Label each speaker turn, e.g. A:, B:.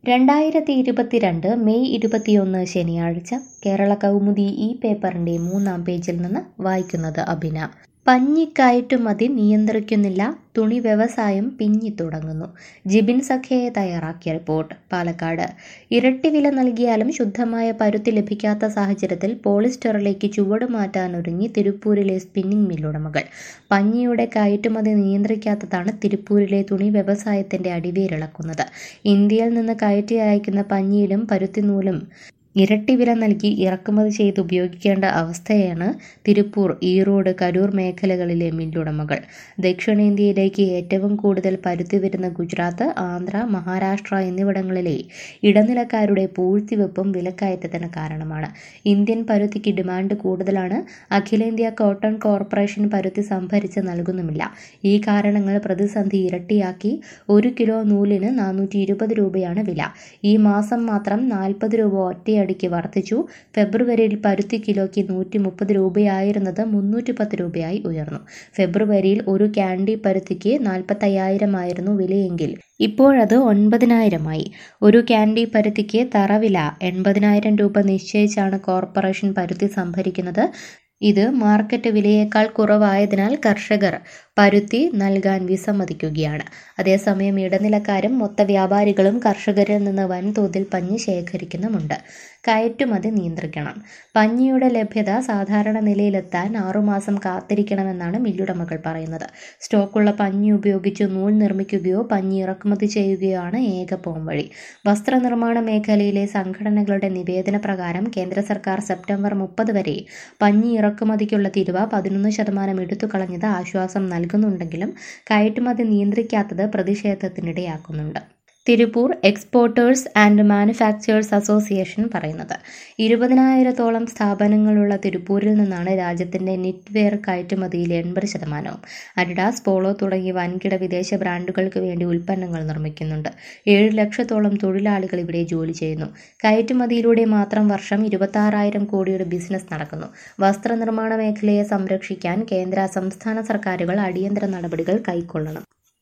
A: രണ്ടായിരത്തി ഇരുപത്തിരണ്ട് മെയ് ഇരുപത്തിയൊന്ന് ശനിയാഴ്ച കേരള കൗമുദി ഈ പേപ്പറിൻ്റെ മൂന്നാം പേജിൽ നിന്ന് വായിക്കുന്നത് അഭിന പഞ്ഞിക്കയറ്റുമതി നിയന്ത്രിക്കുന്നില്ല തുണി വ്യവസായം പിഞ്ഞിത്തുടങ്ങുന്നു ജിബിൻ സഖ്യയെ തയ്യാറാക്കിയ റിപ്പോർട്ട് പാലക്കാട് ഇരട്ടി വില നൽകിയാലും ശുദ്ധമായ പരുത്തി ലഭിക്കാത്ത സാഹചര്യത്തിൽ പോളിസ്റ്ററിലേക്ക് ചുവട് മാറ്റാനൊരുങ്ങി തിരുപ്പൂരിലെ സ്പിന്നിംഗ് മില്ലുടമകൾ പഞ്ഞിയുടെ കയറ്റുമതി നിയന്ത്രിക്കാത്തതാണ് തിരുപ്പൂരിലെ തുണി വ്യവസായത്തിന്റെ അടിവേരിളക്കുന്നത് ഇന്ത്യയിൽ നിന്ന് കയറ്റി അയക്കുന്ന പഞ്ഞിയിലും പരുത്തിനൂലും ഇരട്ടി വില നൽകി ഇറക്കുമതി ചെയ്ത് ഉപയോഗിക്കേണ്ട അവസ്ഥയാണ് തിരുപ്പൂർ ഈറോഡ് കരൂർ മേഖലകളിലെ മില്ലുടമകൾ ദക്ഷിണേന്ത്യയിലേക്ക് ഏറ്റവും കൂടുതൽ പരുത്തി വരുന്ന ഗുജറാത്ത് ആന്ധ്ര മഹാരാഷ്ട്ര എന്നിവിടങ്ങളിലെ ഇടനിലക്കാരുടെ പൂഴ്ത്തിവെപ്പും വിലക്കയറ്റത്തിന് കാരണമാണ് ഇന്ത്യൻ പരുത്തിക്ക് ഡിമാൻഡ് കൂടുതലാണ് അഖിലേന്ത്യാ കോട്ടൺ കോർപ്പറേഷൻ പരുത്തി സംഭരിച്ച് നൽകുന്നുമില്ല ഈ കാരണങ്ങൾ പ്രതിസന്ധി ഇരട്ടിയാക്കി ഒരു കിലോ നൂലിന് നാനൂറ്റി ഇരുപത് രൂപയാണ് വില ഈ മാസം മാത്രം നാൽപ്പത് രൂപ ഒറ്റ അടിക്ക് വർദ്ധിച്ചു ഫെബ്രുവരിയിൽ പരുത്തി കിലോയ്ക്ക് നൂറ്റി മുപ്പത് രൂപയായിരുന്നത് മുന്നൂറ്റി പത്ത് രൂപയായി ഉയർന്നു ഫെബ്രുവരിയിൽ ഒരു ക്യാൻഡി പരുത്തിക്ക് നാൽപ്പത്തയ്യായിരം ആയിരുന്നു വിലയെങ്കിൽ ഇപ്പോഴത് ഒൻപതിനായിരമായി ഒരു ക്യാൻഡി പരുത്തിക്ക് തറവില എൺപതിനായിരം രൂപ നിശ്ചയിച്ചാണ് കോർപ്പറേഷൻ പരുത്തി സംഭരിക്കുന്നത് ഇത് മാർക്കറ്റ് വിലയേക്കാൾ കുറവായതിനാൽ കർഷകർ പരുത്തി നൽകാൻ വിസമ്മതിക്കുകയാണ് അതേസമയം ഇടനിലക്കാരും മൊത്ത വ്യാപാരികളും കർഷകരിൽ നിന്ന് വൻതോതിൽ പഞ്ഞി ശേഖരിക്കുന്നുമുണ്ട് കയറ്റുമതി നിയന്ത്രിക്കണം പഞ്ഞിയുടെ ലഭ്യത സാധാരണ നിലയിലെത്താൻ ആറുമാസം കാത്തിരിക്കണമെന്നാണ് മില്ലുടമകൾ പറയുന്നത് സ്റ്റോക്കുള്ള പഞ്ഞി ഉപയോഗിച്ച് നൂൽ നിർമ്മിക്കുകയോ പഞ്ഞി ഇറക്കുമതി ചെയ്യുകയോ ആണ് ഏക പോംവഴി വസ്ത്രനിർമ്മാണ മേഖലയിലെ സംഘടനകളുടെ നിവേദന പ്രകാരം കേന്ദ്ര സർക്കാർ സെപ്റ്റംബർ മുപ്പത് വരെ പഞ്ഞി ഇറക്കുമതിക്കുള്ള തിരുവ പതിനൊന്ന് ശതമാനം എടുത്തു കളഞ്ഞത് ആശ്വാസം നൽകുന്നുണ്ടെങ്കിലും കയറ്റുമതി നിയന്ത്രിക്കാത്തത് പ്രതിഷേധത്തിനിടയാക്കുന്നുണ്ട് Tiruppur exporters and manufacturers association പറയുന്നത് ഇരുപതിനായിരത്തോളം സ്ഥാപനങ്ങളുള്ള തിരുപ്പൂരിൽ നിന്നാണ് രാജ്യത്തിന്റെ നിറ്റ്വെയർ കയറ്റുമതിയിൽ എൺപത് ശതമാനവും അഡിഡാസ് പോളോ തുടങ്ങിയ വൻകിട വിദേശ ബ്രാൻഡുകൾക്ക് വേണ്ടി ഉൽപ്പന്നങ്ങൾ നിർമ്മിക്കുന്നുണ്ട് ഏഴ് ലക്ഷത്തോളം തൊഴിലാളികൾ ഇവിടെ ജോലി ചെയ്യുന്നു കയറ്റുമതിയിലൂടെ മാത്രം വർഷം ഇരുപത്താറായിരം കോടിയുടെ ബിസിനസ് നടക്കുന്നു വസ്ത്രനിർമ്മാണ മേഖലയെ സംരക്ഷിക്കാൻ കേന്ദ്ര സംസ്ഥാന സർക്കാരുകൾ അടിയന്തര നടപടികൾ കൈക്കൊള്ളണം